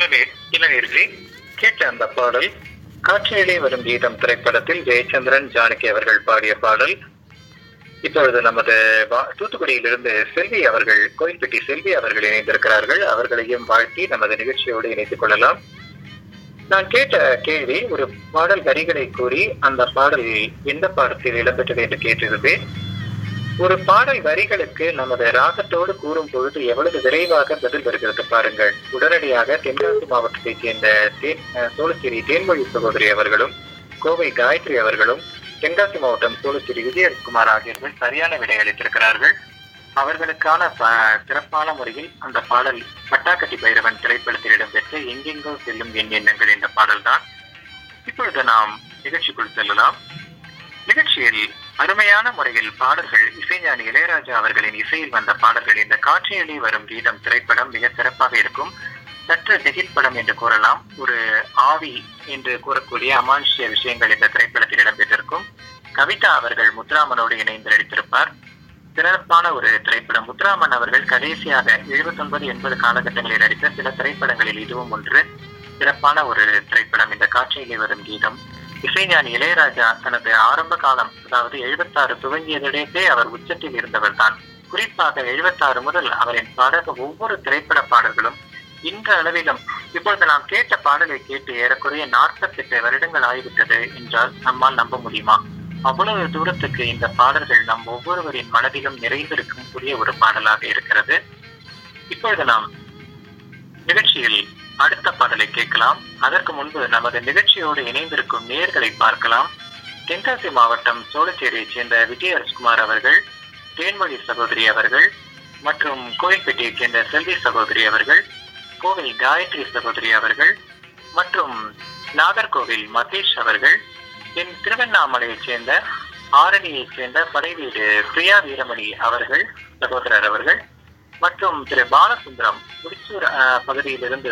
இளநீர் இளநீர்களே கேட்ட அந்த பாடல் காற்றிலே வரும் கீதம் திரைப்படத்தில் ஜெயச்சந்திரன் ஜானகி அவர்கள் பாடிய பாடல் இப்பொழுது நமது வா- தூத்துக்குடியிலிருந்து செல்வி அவர்கள் கோயில்பட்டி செல்வி அவர்கள் இணைந்திருக்கிறார்கள் அவர்களையும் வாழ்த்தி நமது நிகழ்ச்சியோடு இணைத்துக் கொள்ளலாம் நான் கேட்ட கேள்வி ஒரு பாடல் வரிகளை கூறி அந்த பாடல் எந்த பாடத்தில் இடம்பெற்றது என்று கேட்டிருந்தேன் ஒரு பாடல் வரிகளுக்கு நமது ராகத்தோடு கூறும் பொழுது எவ்வளவு விரைவாக பதில் வருகிறது பாருங்கள் உடனடியாக தென்காசி மாவட்டத்தைச் சேர்ந்த தேன் அஹ், சோழச்சேரி தேன்மொழி சகோதரி அவர்களும் கோவை காயத்ரி அவர்களும் தென்காசி மாவட்டம் சோழச்சேரி விஜயகுமார் ஆகியோர்கள் சரியான விடை அளித்திருக்கிறார்கள் அவர்களுக்கான ப- சிறப்பான முறையில் அந்த பாடல் பட்டாக்கட்டி பைரவன் திரைப்படத்தில் இடம்பெற்ற எங்கெங்கோ செல்லும் என் எண்ணங்கள் என்ற பாடல்தான் இப்பொழுது நாம் நிகழ்ச்சிக்குள் செல்லலாம் நிகழ்ச்சியில் அருமையான முறையில் பாடல்கள் இசைஞானி இளையராஜா அவர்களின் இசையில் வந்த பாடல்கள் இந்த காட்சியிலே வரும் கீதம் திரைப்படம் மிக சிறப்பாக இருக்கும் சற்று திகிற்படம் என்று கூறலாம் ஒரு ஆவி என்று கூறக்கூடிய அமானுஷ்ய விஷயங்கள் இந்த திரைப்படத்தில் இடம்பெற்றிருக்கும் கவிதா அவர்கள் முத்துராமனோடு இணைந்து நடித்திருப்பார் சிறப்பான ஒரு திரைப்படம் முத்துராமன் அவர்கள் கடைசியாக 79 எண்பது காலகட்டங்களில் நடித்த சில திரைப்படங்களில் இதுவும் ஒன்று சிறப்பான ஒரு திரைப்படம் இந்த காட்சியிலே வரும் கீதம் இசைஞானி இளையராஜா தனது ஆரம்ப காலம் அதாவது 76 துவங்கியதிலேயே அவர் உச்சத்தில் இருந்தவர் தான் குறிப்பாக 76 முதல் அவரின் பாடக ஒவ்வொரு திரைப்பட பாடல்களும் இன்ற அளவிலும் இப்பொழுது நாம் கேட்ட பாடலை கேட்டு ஏறக்குறைய 48 வருடங்கள் ஆகிவிட்டது என்றால் நம்மால் நம்ப முடியுமா அவ்வளவு தூரத்துக்கு இந்த பாடல்கள் நம் ஒவ்வொருவரின் மனதிலும் நிறைந்திருக்கும் கூடிய ஒரு பாடலாக இருக்கிறது இப்பொழுது நாம் நிகழ்ச்சியில் அடுத்த பாடலை கேட்கலாம் அதற்கு முன்பு நமது நிகழ்ச்சியோடு இணைந்திருக்கும் நேர்களை பார்க்கலாம் தென்காசி மாவட்டம் சோழச்சேரியைச் சேர்ந்த விஜய அரசகுமார் அவர்கள் தேன்மொழி சகோதரி அவர்கள் மற்றும் கோயில்பேட்டையைச் சேர்ந்த செல்வி சகோதரி அவர்கள் கோவை காயத்ரி சகோதரி அவர்கள் மற்றும் நாகர்கோவில் மகேஷ் அவர்கள் தென் திருவண்ணாமலையைச் சேர்ந்த ஆரணியைச் சேர்ந்த படைவீடு பிரியா வீரமணி அவர்கள் சகோதரர் அவர்கள் மற்றும் திரு பாலசுந்தரம் முடிச்சூர் அஹ், பகுதியிலிருந்து